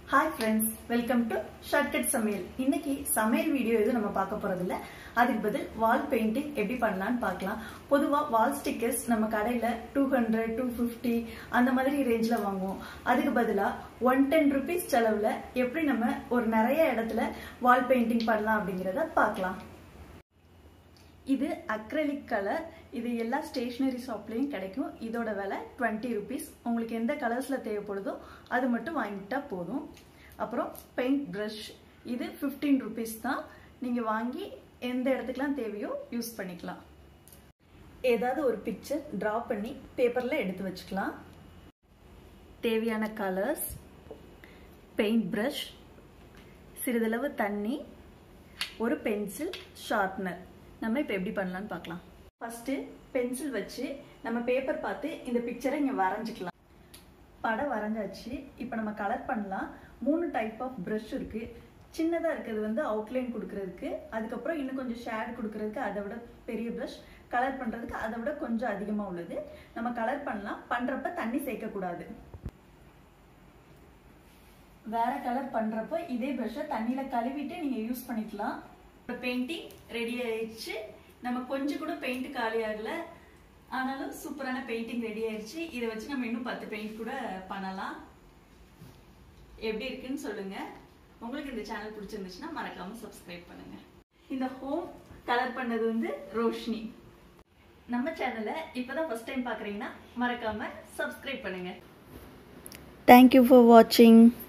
hi friends welcome to shortcut சமையல் இன்னைக்கு சமையல் வீடியோ எதுவும் நம்ம பார்க்க போறது இல்ல அதுக்கு பதில் வால் பெயிண்டிங் எப்படி பண்ணலாம்னு பார்க்கலாம் பொதுவா வால் ஸ்டிக்கர்ஸ் நம்ம கடையில டூ ஹண்ட்ரட் டூ ஃபிஃப்டி அந்த மாதிரி ரேஞ்ச்ல வாங்குவோம் அதுக்கு பதிலா ஒன் டென் ருபீஸ் செலவுல எப்படி நம்ம ஒரு நிறைய இடத்துல வால் பெயிண்டிங் பண்ணலாம் அப்படிங்கறத பார்க்கலாம் இது அக்ரலிக் கலர் இது எல்லா ஸ்டேஷ்னரி ஷாப்லேயும் கிடைக்கும் இதோட விலை டுவெண்ட்டி ருபீஸ் உங்களுக்கு எந்த கலர்ஸில் தேவைப்படுதோ அது மட்டும் வாங்கிட்டா போதும் அப்புறம் பெயிண்ட் ப்ரஷ் இது ஃபிஃப்டீன் ருபீஸ் தான் நீங்கள் வாங்கி எந்த இடத்துக்குலாம் தேவையோ யூஸ் பண்ணிக்கலாம் ஏதாவது ஒரு பிக்சர் ட்ரா பண்ணி பேப்பரில் எடுத்து வச்சுக்கலாம் தேவையான கலர்ஸ் பெயிண்ட் ப்ரஷ் சிறிதளவு தண்ணி ஒரு பென்சில் ஷார்ப்னர் நம்ம இப்போ எப்படி பண்ணலான்னு பார்க்கலாம் ஃபஸ்ட்டு பென்சில் வச்சு நம்ம பேப்பர் பார்த்து இந்த பிக்சரை இங்கே வரைஞ்சிக்கலாம் படம் வரைஞ்சாச்சு இப்போ நம்ம கலர் பண்ணலாம் மூணு டைப் ஆஃப் ப்ரஷ் இருக்குது சின்னதாக இருக்கிறது வந்து அவுட்லைன் கொடுக்கறதுக்கு அதுக்கப்புறம் இன்னும் கொஞ்சம் ஷேட் கொடுக்கறதுக்கு அதை விட பெரிய ப்ரஷ் கலர் பண்ணுறதுக்கு அதை விட கொஞ்சம் அதிகமாக உள்ளது நம்ம கலர் பண்ணலாம் பண்ணுறப்ப தண்ணி சேர்க்கக்கூடாது வேற கலர் பண்ணுறப்போ இதே ப்ரஷ்ஷை தண்ணியில் கழுவிட்டு நீங்கள் யூஸ் பண்ணிக்கலாம் பெயிண்டிங் ரெடி ஆயிடுச்சு நம்ம கொஞ்சம் கூட பெயிண்ட் காலி ஆகல ஆனாலும் சூப்பரான பெயிண்டிங் ரெடி ஆயிடுச்சு இதை வச்சு நம்ம இன்னும் பத்து பெயிண்ட் கூட பண்ணலாம் எப்படி இருக்குன்னு சொல்லுங்க உங்களுக்கு இந்த சேனல் பிடிச்சிருந்துச்சுன்னா மறக்காம சப்ஸ்கிரைப் பண்ணுங்க இந்த ஹோம் கலர் பண்ணது வந்து ரோஷினி நம்ம சேனலை இப்போதான் ஃபர்ஸ்ட் டைம் பார்க்குறீங்கன்னா மறக்காம சப்ஸ்கிரைப் பண்ணுங்க தேங்க்யூ ஃபார் வாட்சிங்